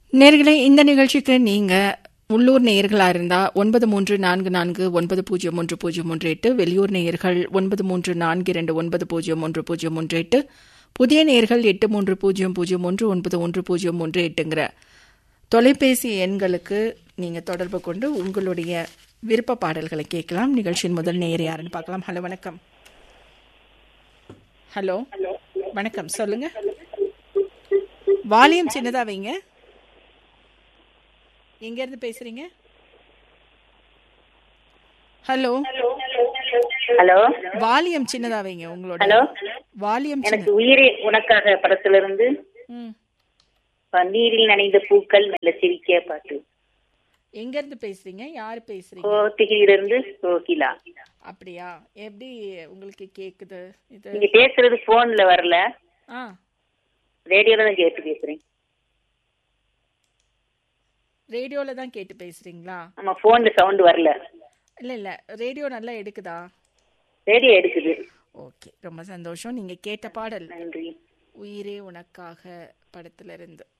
நேர்களே இந்த நிகழ்ச்சிக்கு நீங்க உள்ளூர் நேயர்களா இருந்தா ஒன்பது மூன்று நான்கு நான்கு ஒன்பது பூஜ்ஜியம் ஒன்று பூஜ்ஜியம் ஒன்று எட்டு வெளியூர் நேயர்கள் ஒன்பது மூன்று நான்கு இரண்டு ஒன்பது பூஜ்ஜியம் ஒன்று பூஜ்ஜியம் ஒன்று எட்டு புதிய நேயர்கள் எட்டு மூன்று பூஜ்ஜியம் பூஜ்ஜியம் ஒன்று ஒன்பது ஒன்று பூஜ்ஜியம் ஒன்று எட்டுங்கிற தொலைபேசி எண்களுக்கு நீங்க தொடர்பு கொண்டு உங்களுடைய விருப்ப பாடல்களை கேட்கலாம் நிகழ்ச்சியின் முதல் நேயர் யாருன்னு பார்க்கலாம் ஹலோ வணக்கம் ஹலோ வணக்கம் சொல்லுங்க வால்யூம் சின்னதா வைங்க எங்க இருந்து பேசுறீங்க ஹலோ ஹலோ வால்யூம் சின்னதா வைங்க உங்களோட ஹலோ வால்யூம் எனக்கு உயிரே உனக்காக படத்திலிருந்து ம் பன்னீரில் நனைந்த பூக்கள் மெல்ல சிரிக்க பாட்டு எங்க இருந்து பேசுறீங்க யாரு பேசுறீங்க கோத்தகிரியிலிருந்து கோகிலா அப்படியா எப்படி உங்களுக்கு கேக்குது இது நீங்க பேசுறது போன்ல வரல ஆ ரேடியோல தான் கேட்டு பேசுறேன் ரேடியோல தான் கேட்டு பேசுறீங்களா ஆமா போன்ல சவுண்ட் வரல இல்ல இல்ல ரேடியோ நல்லா எடுக்குதா ரேடியோ எடுக்குது ஓகே ரொம்ப சந்தோஷம் நீங்க கேட்ட பாடல் நன்றி உயிரே உனக்காக படத்துல இருந்து